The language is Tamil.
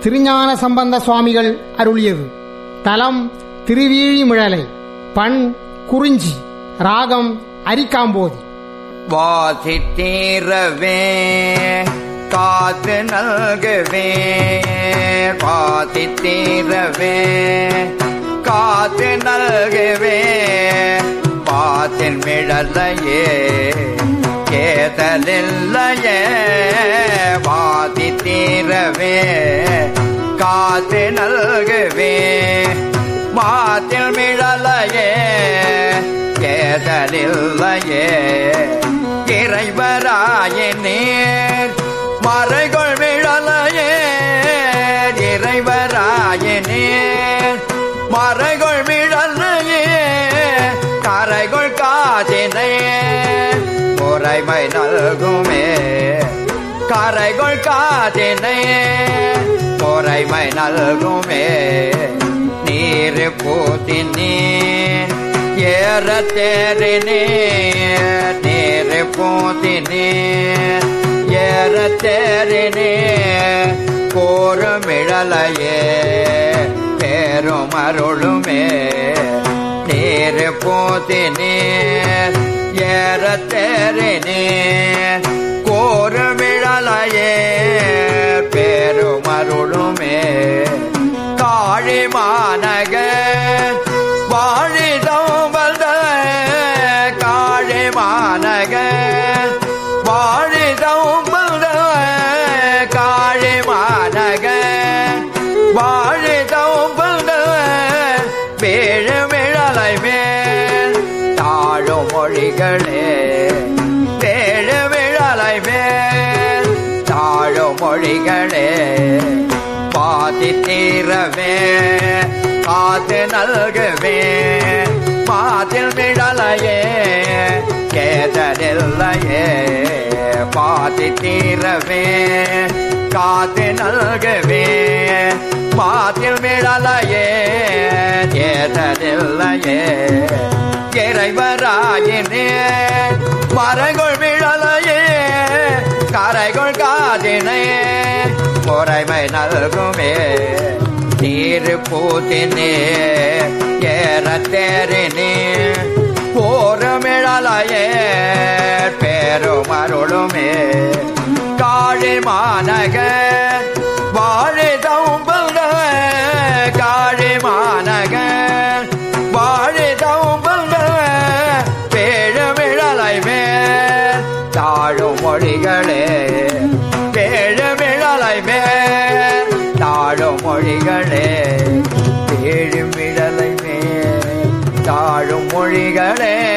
திருஞான சம்பந்த சுவாமிகள் அருளியது தலம் திருவீழிமிழலை பண் குறிஞ்சி ராகம் அரிக்காம்போதி வாசித்தீரவே காத்து நல்கவே வாசித்தீரவே காத்து நல்கவே பாத்தின் மிழலையே கேதலில்லையே வாசித்தீரவே காத்து நல்கவே மாத்தில் மிழலையே கேதலில்லையே இறைவராயினீர் மறைகொள் மிழலையே இறைவராயினீர் மறைகொள் மிழலையே கரைகொள் காதினை முறைமை நல்குமே கரைகொள் காதினை முறைமை நல்குமே நீர் பூத்தினே ஏற தேரினே நீர் பூத்தினே ஏற தேரினே கோருமிழலையே பேரும் அருளுமே நீர் பூத்தினே ஏற தேரினே கோருமிழலையே பேரும் அருளுமே காழி மாநகர் வாழிதம் வந்த காழி மாநகர் வாழிதம் வந்த காழி மாநகர் வாழிதம் வந்த வேழு விழலை மேல் தாழும் மொழிகளே வேழு விழலை மேல் தாழும் மொழிகளே பாதி தீரவே காத்து நல்குவே பாதில் மிடலையே கேதரில்லையே பாதி தீரவே காத்து நல்குவே பாதில் மிடலையே கேதரில்லையே இறைவராயினே மரங்கொள் மிழலையே கரைகொள் காதினே முறைமை நல்குமே நீர் பூத்தினே ஏற தேரினே போரமிழலையே பேரும் அருளுமே காழி மாநக வாழிதம் பல்க காழி மாநக வாழிதம் பல்க பேழமிழலை மேல் தாழும் மொழிகளே பேழமிழலை மேல் தாழும் மொழிகளே பேழுமிழலை மேல் தாழும் மொழிகளே